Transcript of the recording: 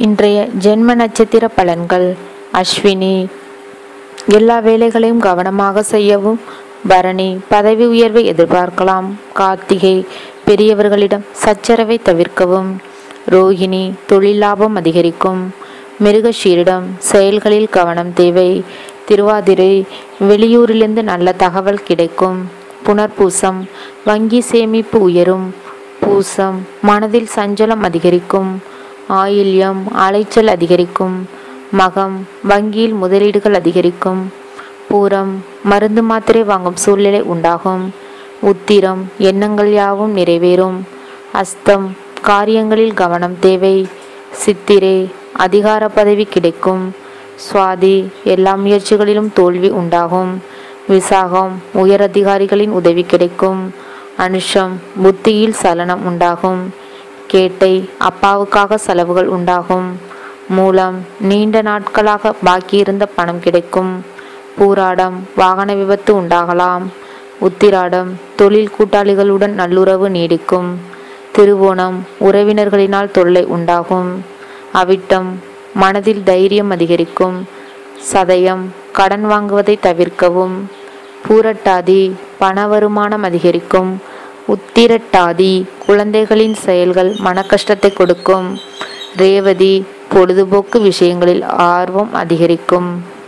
இன்றைய ஜென்ம நட்சத்திர பலன்கள் அஸ்வினி எல்லா வேலைகளையும் கவனமாக செய்யவும் பரணி பதவி உயர்வை எதிர்பார்க்கலாம் கார்த்திகை பெரியவர்களிடம் சச்சரவை தவிர்க்கவும் ரோஹிணி தொழில் லாபம் அதிகரிக்கும் மிருகஷீரிடம் செயல்களில் கவனம் தேவை திருவாதிரை வெளியூரிலிருந்து நல்ல தகவல் கிடைக்கும் புனர்பூசம் வங்கி சேமிப்பு உயரும் பூசம் மனதில் சஞ்சலம் அதிகரிக்கும் ஆயில்யம் அலைச்சல் அதிகரிக்கும் மகம் வங்கியில் முதலீடுகள் அதிகரிக்கும் பூரம் மருந்து மாத்திரை வாங்கும் சூழ்நிலை உண்டாகும் உத்திரம் எண்ணங்கள் யாவும் நிறைவேறும் அஸ்தம் காரியங்களில் கவனம் தேவை சித்திரை அதிகார பதவி கிடைக்கும் சுவாதி எல்லா முயற்சிகளிலும் தோல்வி உண்டாகும் விசாகம் உயரதிகாரிகளின் உதவி கிடைக்கும் அனுஷம் புத்தியில் சலனம் உண்டாகும் கேட்டை அப்பாவுக்காக செலவுகள் உண்டாகும் மூலம் நீண்ட நாட்களாக பாக்கியிருந்த பணம் கிடைக்கும் பூராடம் வாகன விபத்து உண்டாகலாம் உத்திராடம் தொழில் கூட்டாளிகளுடன் நல்லுறவு நீடிக்கும் திருவோணம் உறவினர்களினால் தொல்லை உண்டாகும் அவிட்டம் மனதில் தைரியம் அதிகரிக்கும் சதயம் கடன் வாங்குவதை தவிர்க்கவும் பூரட்டாதி பண வருமானம் அதிகரிக்கும் உத்திரட்டாதி குழந்தைகளின் செயல்கள் மனக்கஷ்டத்தை கொடுக்கும் ரேவதி பொழுதுபோக்கு விஷயங்களில் ஆர்வம் அதிகரிக்கும்